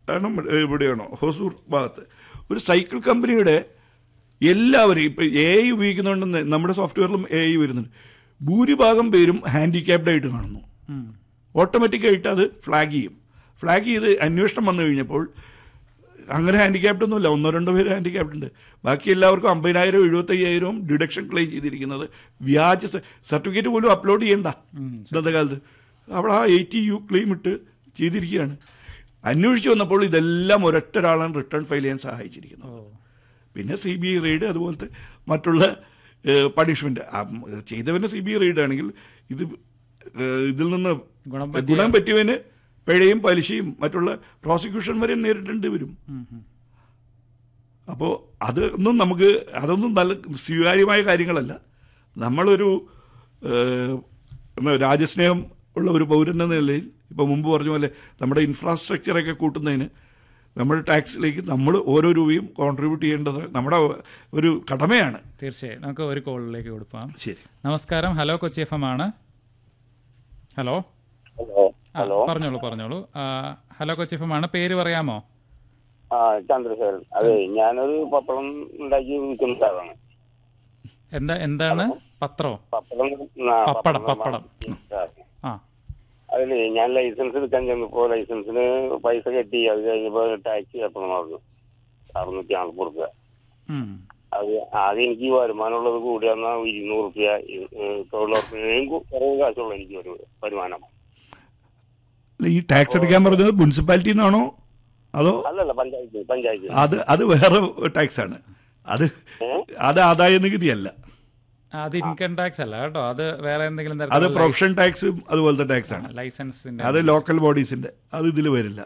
ആണ് ഇവിടെയാണോ ഹൊസൂർ ഭാഗത്ത് ഒരു സൈക്കിൾ കമ്പനിയുടെ എല്ലാവരും ഇപ്പം എ ഐ ഉപയോഗിക്കുന്നുണ്ടെന്ന് നമ്മുടെ സോഫ്റ്റ്വെയറിലും എ ഐ വരുന്നുണ്ട് ഭൂരിഭാഗം പേരും ഹാൻഡിക്യാപ്ഡ് ആയിട്ട് കാണുന്നു ഓട്ടോമാറ്റിക്കായിട്ട് അത് ഫ്ലാഗ് ചെയ്യും ഫ്ലാഗ് ചെയ്ത് അന്വേഷണം വന്നു കഴിഞ്ഞപ്പോൾ അങ്ങനെ ഹാൻഡിക്യാപ്ഡ് ഒന്നുമില്ല ഒന്നോ രണ്ടോ പേര് ഹാൻഡിക്യാപ്ഡ് ഉണ്ട് ബാക്കി എല്ലാവർക്കും അമ്പതിനായിരം എഴുപത്തയ്യായിരവും ഡിഡക്ഷൻ ക്ലെയിം ചെയ്തിരിക്കുന്നത് വ്യാജ സർട്ടിഫിക്കറ്റ് പോലും അപ്ലോഡ് ചെയ്യണ്ട ഇന്നത്തെ കാലത്ത് അവിടെ ആ എയ്റ്റി യു ക്ലെയിം ഇട്ട് ചെയ്തിരിക്കുകയാണ് അന്വേഷിച്ച് വന്നപ്പോൾ ഇതെല്ലാം ഒരൊറ്റ ഒരാളാണ് റിട്ടേൺ ഫയൽ ചെയ്യാൻ സഹായിച്ചിരിക്കുന്നത് പിന്നെ സി ബി ഐ റെയ്ഡ് അതുപോലത്തെ മറ്റുള്ള പണിഷ്മെന്റ് ചെയ്തവന് സി ബി ഐ റെയ്ഡ് ആണെങ്കിൽ ഇത് ഏഹ്, ഇതിൽ നിന്ന് ഗുണം ഗുണം പറ്റിയവന് പിഴയും പലിശയും മറ്റുള്ള പ്രോസിക്യൂഷൻ വരെ നേരിടേണ്ടി വരും അപ്പോൾ അതൊന്നും നമുക്ക് അതൊന്നും നല്ല സ്വീകാര്യമായ കാര്യങ്ങളല്ല നമ്മളൊരു ഏഹ്, എന്താ രാജ്യസ്നേഹം ഉള്ള ഒരു പൗരൻ എന്ന നിലയിൽ ഇപ്പോൾ മുമ്പ് പറഞ്ഞ പോലെ നമ്മുടെ ഇൻഫ്രാസ്ട്രക്ചറൊക്കെ കൂട്ടുന്നതിന് നമ്മൾ ടാക്സിലേക്ക് നമ്മൾ ഓരോ രൂപയും കോൺട്രിബ്യൂട്ട് ചെയ്യേണ്ടത് നമ്മുടെ ഒരു കടമയാണ് തീർച്ചയായും നമുക്ക് ഒരു കോളിലേക്ക് കൊടുക്കാം ശരി നമസ്കാരം ഹലോ കൊച്ചി എഫ് എം ആണ് ഹലോ ഹലോ ആ, പറഞ്ഞോളൂ പറഞ്ഞോളൂ ആ, ഹലോ കൊച്ചി എഫ് എം ആണ് പേര് പറയാമോ ആ ചന്ദ്രശേഖരൻ അതെ ഞാനൊരു പപ്പടം ഉണ്ടാക്കി വിൽക്കുന്ന ആളാണ് എന്താ എന്താണ് പത്രോ പപ്പടം ആ, പപ്പടം, പപ്പടം. ആ അതില് ഞാൻ ലൈസൻസ് എടുക്കാൻ ചെന്നപ്പോ ലൈസൻസിന് പൈസ കെട്ടി അത് കഴിഞ്ഞപ്പോ ടാക്സ് കെട്ടണം പറഞ്ഞു അറുന്നൂറ്റി നാൽപ്പത് റുപ്യ ഉം. അത് ആകെ എനിക്ക് വരുമാനമുള്ളത് കൂടി വന്നാൽ ഇരുന്നൂറ് റുപ്യ തൊഴിലുറപ്പിനെയും കുറവ് കാശുള്ളൂ എനിക്ക് ഒരു വരുമാനം അല്ല, ഈ ടാക്സ് അടയ്ക്കാൻ പറഞ്ഞത് മുനിസിപ്പാലിറ്റി നിന്നാണോ അതോ അല്ലല്ല പഞ്ചായത്ത് പഞ്ചായത്ത് അത് അത് വേറെ ടാക്സ് ആണ് അത് അത് ആദായ നികുതിയല്ല അത് ഇൻകം ടാക്സ് അല്ല കേട്ടോ അത് വേറെ എന്തെങ്കിലും അത് തരത്തിലുള്ള പ്രൊഫഷൻ ടാക്സും അതുപോലത്തെ ടാക്സ് ആണ് ലൈസൻസിന്റെ അത് ലോക്കൽ ബോഡീസിന്റെ അത് ഇതിൽ വരില്ല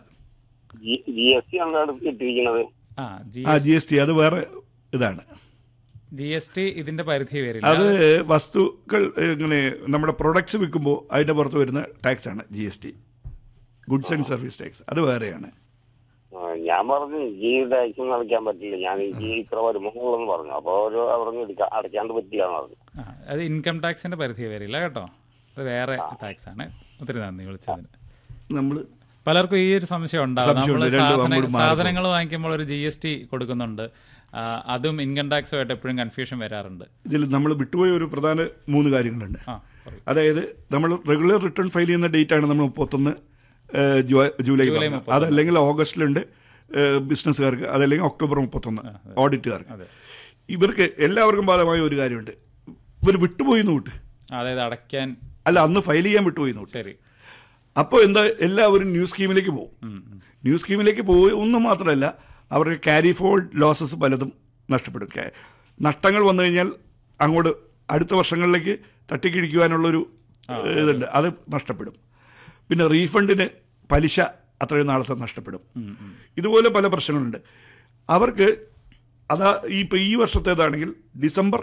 ജി എസ് ടി ആണ് അവിടെ ഇട്ടിരിക്കുന്നത് ആ ജി ആ ജി എസ് ടി അത് വേറെ ഇതാണ് ജി എസ് ടി ഇതിന്റെ പരിധി വരില്ല അത് വസ്തുക്കൾ ഇങ്ങനെ നമ്മുടെ പ്രൊഡക്ട്സ് വിൽക്കുമ്പോൾ അതിന്റെ പുറത്ത് വരുന്ന ടാക്സ് ആണ് G S T goods and service tax അത് വേറെയാണ് ആ, ഞാൻ പറഞ്ഞു ഈ ടാക്സ് അടയ്ക്കാൻ പറ്റില്ല ഞാൻ എനിക്ക് ഇത്ര വരുമാനമുള്ളെന്ന് പറഞ്ഞു അപ്പൊ ഒരു അവിടെ എടുക്കാൻ അടയ്ക്കാണ്ട് പറ്റില്ലാന്ന് പറഞ്ഞു ആ, അത് ഇൻകം ടാക്സിന്റെ പരിധി വരില്ല കേട്ടോ അത് വേറെ ടാക്സ് ആണ് ഒത്തിരി നന്ദി വിളിച്ചതിന് നമ്മൾ പലർക്കും ഈ ഒരു സംശയം ഉണ്ടാവും സംശയമുണ്ട്. നമ്മൾ രണ്ടും സാധന അങ്ങോട്ട് മാറി സാധനങ്ങൾ വാങ്ങിക്കുമ്പോൾ ഒരു ജി എസ് ടി കൊടുക്കുന്നുണ്ട് ആ, അതും ഇൻകം ടാക്സുമായിട്ട് എപ്പോഴും കൺഫ്യൂഷൻ വരാറുണ്ട് ഇതിൽ നമ്മൾ വിട്ടുപോയ ഒരു പ്രധാന മൂന്ന് കാര്യങ്ങളുണ്ട് ആ പറയൂ. അതായത് നമ്മൾ റെഗുലർ റിട്ടേൺ ഫയൽ ചെയ്യുന്ന ഡേറ്റ് ആണ് നമ്മൾ മുപ്പത്തൊന്ന് ഏഹ്, ജൂ- ജൂലൈ പറഞ്ഞത്. അതല്ലെങ്കിൽ ഓഗസ്റ്റിലുണ്ട് ഏഹ്, ബിസിനസ്സുകാർക്ക് അതല്ലെങ്കിൽ ഒക്ടോബർ മുപ്പത്തൊന്ന് ഓഡിറ്റുകാർക്ക് ഇവർക്ക് എല്ലാവർക്കും ബാധകമായ ഒരു കാര്യമുണ്ട് ഇവർ വിട്ടുപോയി എന്ന് വിട്ട് അതായത് അടയ്ക്കാൻ അല്ല അന്ന് ഫയൽ ചെയ്യാൻ വിട്ടുപോയി എന്ന് വിട്ട് ശരി അപ്പോൾ എന്താ എല്ലാവരും ന്യൂ സ്കീമിലേക്ക് പോകും ന്യൂ സ്കീമിലേക്ക് പോയി ഒന്നും മാത്രമല്ല അവർക്ക് ക്യാരി ഫോൾഡ് ലോസസ് പലതും നഷ്ടപ്പെടും ക്യാ- നഷ്ടങ്ങൾ വന്നു കഴിഞ്ഞാൽ അങ്ങോട്ട് അടുത്ത വർഷങ്ങളിലേക്ക് തട്ടിക്കിടിക്കുവാനുള്ളൊരു ഏഹ്, ഇതുണ്ട് അത് നഷ്ടപ്പെടും പിന്നെ റീഫണ്ടിന് പലിശ അത്രയും നാളത്തെ നഷ്ടപ്പെടും ഇതുപോലെ പല പ്രശ്നങ്ങളുണ്ട് അവർക്ക് അതാ ഈ ഇപ്പോൾ ഈ വർഷത്തേതാണെങ്കിൽ ഡിസംബർ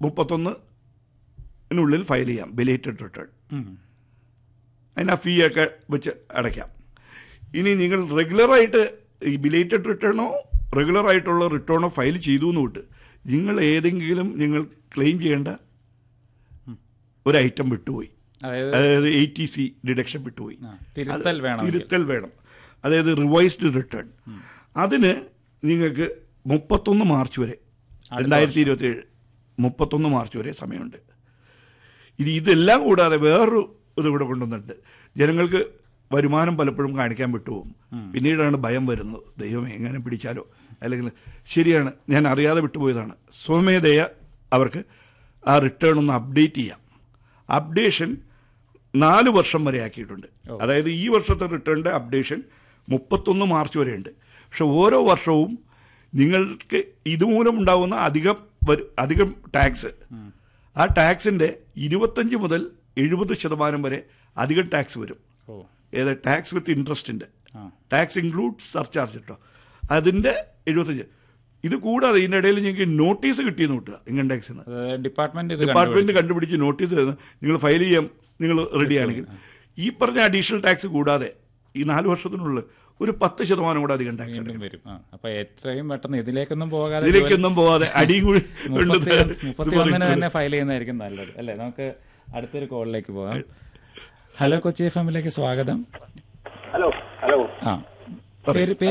മുപ്പത്തൊന്നിനുള്ളിൽ ഫയൽ ചെയ്യാം ബിലേറ്റഡ് റിട്ടേൺ ഉം. അതിന് ആ ഫീ ഒക്കെ വെച്ച് അടയ്ക്കാം ഇനി നിങ്ങൾ റെഗുലറായിട്ട് ഈ ബിലേറ്റഡ് റിട്ടേണോ റെഗുലർ ആയിട്ടുള്ള റിട്ടേണോ ഫയൽ ചെയ്തു എന്ന് വിട്ട് നിങ്ങൾ ഏതെങ്കിലും നിങ്ങൾ ക്ലെയിം ചെയ്യേണ്ട ഒരു ഐറ്റം വിട്ടുപോയി അതായത് അതായത് എ ടി സി ഡിഡക്ഷൻ വിട്ടുപോയി ആ, തിരുത്തൽ അത് വേണം തിരുത്തൽ വേണം അതായത് റിവൈസ്ഡ് റിട്ടേൺ അതിന് നിങ്ങൾക്ക് മുപ്പത്തൊന്ന് മാർച്ച് വരെ രണ്ടായിരത്തി ഇരുപത്തി ഏഴ് മുപ്പത്തൊന്ന് മാർച്ച് വരെ സമയമുണ്ട് ഇനി ഇതെല്ലാം കൂടാതെ വേറൊരു ഇത് കൂടെ കൊണ്ടുവന്നിട്ടുണ്ട് ജനങ്ങൾക്ക് വരുമാനം പലപ്പോഴും കാണിക്കാൻ വിട്ടുപോകും പിന്നീടാണ് ഭയം വരുന്നത് ദൈവം എങ്ങനെ പിടിച്ചാലോ അല്ലെങ്കിൽ ശരിയാണ് ഞാൻ അറിയാതെ വിട്ടുപോയതാണ് സ്വമേധയ അവർക്ക് ആ റിട്ടേൺ ഒന്ന് അപ്ഡേറ്റ് ചെയ്യാം അപ്ഡേഷൻ നാല് വർഷം വരെ ആക്കിയിട്ടുണ്ട് അതായത് ഈ വർഷത്തെ റിട്ടേണിൻ്റെ അപ്ഡേഷൻ മുപ്പത്തൊന്ന് മാർച്ച് വരെ ഉണ്ട് പക്ഷെ ഓരോ വർഷവും നിങ്ങൾക്ക് ഇതുമൂലം ഉണ്ടാകുന്ന അധികം വരു- അധികം ടാക്സ് ആ ടാക്സിൻ്റെ ഇരുപത്തഞ്ച് മുതൽ എഴുപത് ശതമാനം വരെ അധികം ടാക്സ് വരും ഓ ഏത് ടാക്സ് വിത്ത് ഇൻട്രസ്റ്റിൻ്റെ ആ ടാക്സ് ഇൻക്ലൂഡ് സർചാർജ് കേട്ടോ അതിൻ്റെ എഴുപത്തഞ്ച് ഇത് കൂടാതെ ഇതിൻ്റെ ഇടയിൽ ഞങ്ങൾക്ക് നോട്ടീസ് കിട്ടിയെന്ന് കിട്ടുക ഇൻകം ടാക്സിൽ നിന്ന് അത് ഡിപ്പാർട്ട്മെന്റ് ഇത് ഡിപ്പാർട്ട്മെന്റ് കണ്ടുപിടിച്ച് നോട്ടീസ് തരുന്നു നിങ്ങൾ ഫയൽ ചെയ്യാം നിങ്ങൾ റെഡി ആണെങ്കിൽ ഈ പറഞ്ഞ അഡീഷണൽ ടാക്സ് കൂടാതെ ഈ നാല് വർഷത്തിനുള്ളിൽ ഒരു പത്ത് ശതമാനം കൂടെ അധികം ടാക്സ് വീണ്ടും വരും ആ അപ്പൊ എത്രയും പെട്ടെന്ന് ഇതിലേക്കൊന്നും പോകാതെ ഇതിലേക്കൊന്നും പോവാതെ അടിയും കൂടി മുപ്പത്തി ഉണ്ട് മുപ്പത്തി ഒന്നിന് തന്നെ ഫയൽ ചെയ്യുന്നതായിരിക്കും നല്ലത് അല്ലേ നമുക്ക് അടുത്തൊരു കോളിലേക്ക് പോകാം ഹലോ കൊച്ചി എഫ് എമ്മിലേക്ക് സ്വാഗതം ഹലോ ഹലോ ആ പേര്